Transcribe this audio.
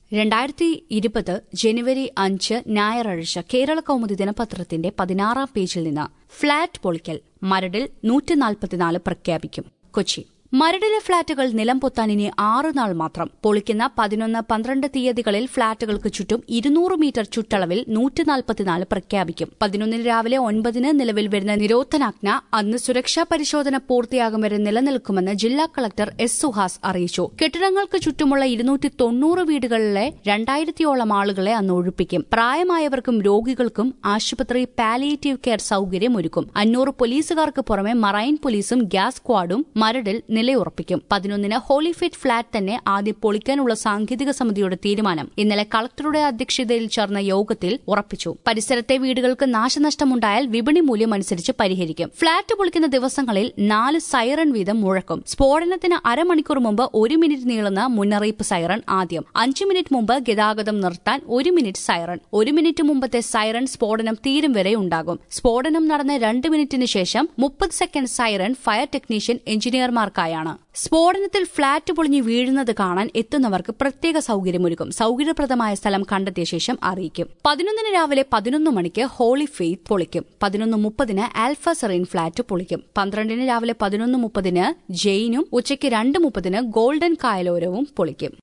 രണ്ടായിരത്തി ഇരുപത് ജനുവരി അഞ്ച് ഞായറാഴ്ച കേരള കൗമുദി ദിനപത്രത്തിന്റെ പതിനാറാം പേജിൽ നിന്ന് ഫ്ളാറ്റ് പൊളിക്കൽ മരടിൽ നൂറ്റിനാൽപ്പത്തിനാല് പ്രഖ്യാപിക്കും കൊച്ചി മരടിലെ ഫ്ളാറ്റുകൾ നിലം പൊത്താൻ ഇനി ആറ് നാൾ മാത്രം പൊളിക്കുന്ന പതിനൊന്ന് പന്ത്രണ്ട് തീയതികളിൽ ഫ്ളാറ്റുകൾക്ക് ചുറ്റും ഇരുന്നൂറ് മീറ്റർ ചുറ്റളവിൽ നൂറ്റിനാൽപ്പത്തിനാല് പ്രഖ്യാപിക്കും പതിനൊന്നിന് രാവിലെ ഒൻപതിന് നിലവിൽ വരുന്ന നിരോധനാജ്ഞ അന്ന് സുരക്ഷാ പരിശോധന പൂർത്തിയാകും വരെ നിലനിൽക്കുമെന്ന് ജില്ലാ കളക്ടർ എസ് സുഹാസ് അറിയിച്ചു കെട്ടിടങ്ങൾക്ക് ചുറ്റുമുള്ള ഇരുന്നൂറ്റി തൊണ്ണൂറ് വീടുകളിലെ രണ്ടായിരത്തിയോളം ആളുകളെ അന്ന് ഒഴിപ്പിക്കും പ്രായമായവർക്കും രോഗികൾക്കും ആശുപത്രി പാലിയേറ്റീവ് കെയർ സൌകര്യം ഒരുക്കും അഞ്ഞൂറ് പോലീസുകാർക്ക് പുറമെ മറൈൻ പോലീസും ഗ്യാസ് സ്ക്വാഡും മരടിൽ നിലയുറപ്പിക്കും പതിനൊന്നിന് ഹോളിഫിറ്റ് ഫ്ളാറ്റ് തന്നെ ആദ്യം പൊളിക്കാനുള്ള സാങ്കേതിക സമിതിയുടെ തീരുമാനം ഇന്നലെ കളക്ടറുടെ അധ്യക്ഷതയിൽ ചേർന്ന യോഗത്തിൽ ഉറപ്പിച്ചു പരിസരത്തെ വീടുകൾക്ക് നാശനഷ്ടമുണ്ടായാൽ വിപണി മൂല്യം അനുസരിച്ച് പരിഹരിക്കും ഫ്ളാറ്റ് പൊളിക്കുന്ന ദിവസങ്ങളിൽ നാല് സൈറൺ വീതം മുഴക്കും സ്ഫോടനത്തിന് അരമണിക്കൂർ മുമ്പ് ഒരു മിനിറ്റ് നീളുന്ന മുന്നറിയിപ്പ് സൈറൺ ആദ്യം അഞ്ചു മിനിറ്റ് മുമ്പ് ഗതാഗതം നിർത്താൻ ഒരു മിനിറ്റ് സൈറൺ ഒരു മിനിറ്റ് മുമ്പത്തെ സൈറൺ സ്ഫോടനം തീരും വരെ ഉണ്ടാകും സ്ഫോടനം നടന്ന രണ്ട് മിനിറ്റിന് ശേഷം മുപ്പത് സെക്കൻഡ് സൈറൺ ഫയർ ടെക്നീഷ്യൻ എഞ്ചിനീയർമാർക്കായാണ് സ്ഫോടനത്തിൽ ഫ്ളാറ്റ് പൊളിഞ്ഞു വീഴുന്നത് കാണാൻ എത്തുന്നവർക്ക് പ്രത്യേക സൌകര്യമൊരുക്കും സൌകര്യപ്രദമായ സ്ഥലം കണ്ടെത്തിയ ശേഷം അറിയിക്കും പതിനൊന്നിന് രാവിലെ പതിനൊന്ന് മണിക്ക് ഹോളി ഫെയ്ത്ത് പൊളിക്കും പതിനൊന്ന് മുപ്പതിന് ആൽഫ സെറീൻ ഫ്ളാറ്റ് പൊളിക്കും പന്ത്രണ്ടിന് രാവിലെ പതിനൊന്ന് മുപ്പതിന് ജെയിനും ഉച്ചയ്ക്ക് രണ്ട് മുപ്പതിന് ഗോൾഡൻ കായലോരവും പൊളിക്കും